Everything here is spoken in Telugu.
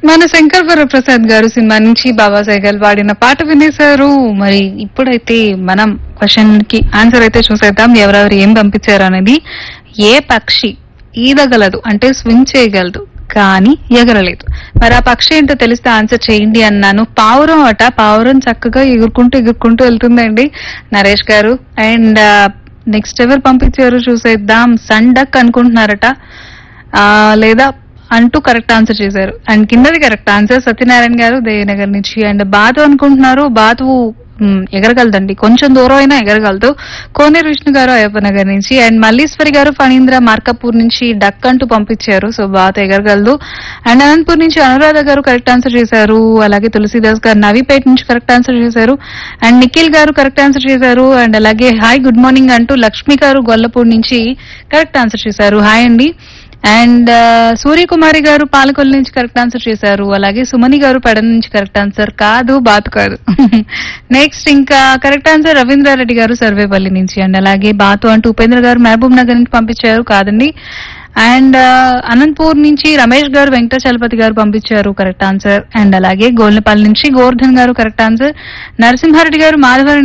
మన శంకర్ వరప్రసాద్ గారు సినిమా నుంచి బాబా సైగల్ పాడిన పాట వినేశారు మరి ఇప్పుడైతే మనం క్వశ్చన్ కి ఆన్సర్ అయితే చూసేద్దాం ఎవరెవరు ఏం పంపించారు అనేది ఏ పక్షి ఈదగలదు అంటే స్విమ్ చేయగలదు కానీ ఎగరలేదు మరి ఆ పక్షి ఏంటో తెలిస్తే ఆన్సర్ చేయండి అన్నాను పావురం అట పావురం చక్కగా ఎగురుకుంటూ ఎగురుకుంటూ వెళ్తుందండి నరేష్ గారు అండ్ నెక్స్ట్ ఎవరు పంపించారు చూసేద్దాం సండక్ అనుకుంటున్నారట ఆ, లేదా అంటూ కరెక్ట్ ఆన్సర్ చేశారు అండ్ కిందది కరెక్ట్ ఆన్సర్ సత్యనారాయణ గారు దేవనగర్ నుంచి అండ్ బాతు అనుకుంటున్నారు బాతు మ్, ఎగరగలదండి కొంచెం దూరం అయినా ఎగరగలదు కోనేరు విష్ణు గారు అయ్యప్పనగర్ నుంచి అండ్ మల్లీశ్వరి గారు ఫణీంద్ర మార్కపూర్ నుంచి డక్ అంటూ పంపించారు సో బాతు ఎగరగలదు అండ్ అనంతపూర్ నుంచి అనురాధ గారు కరెక్ట్ ఆన్సర్ చేశారు అలాగే తులసిదాస్ గారు నవీపేట నుంచి కరెక్ట్ ఆన్సర్ చేశారు అండ్ నిఖిల్ గారు కరెక్ట్ ఆన్సర్ చేశారు అండ్ అలాగే హాయ్ గుడ్ మార్నింగ్ అంటూ లక్ష్మి గారు గొల్లపూడి నుంచి కరెక్ట్ ఆన్సర్ చేశారు హాయ్ అండి అండ్ సూర్యకుమారి గారు పాలకొల్లు నుంచి కరెక్ట్ ఆన్సర్ చేశారు అలాగే సుమని గారు పెడ నుంచి కరెక్ట్ ఆన్సర్ కాదు బాతు కాదు నెక్స్ట్ ఇంకా కరెక్ట్ ఆన్సర్ రవీంద్రారెడ్డి గారు సర్వేపల్లి నుంచి అండ్ అలాగే బాతు అంటూ ఉపేంద్ర గారు మహబూబ్ నగర్ నుంచి పంపించారు కాదండి అండ్ అనంతపూర్ నుంచి రమేష్ గారు వెంకటాచలపతి గారు పంపించారు కరెక్ట్ ఆన్సర్ అండ్ అలాగే గోల్నపల్లి నుంచి గోవర్ధన్ గారు కరెక్ట్ ఆన్సర్ నరసింహారెడ్డి గారు మాధవరం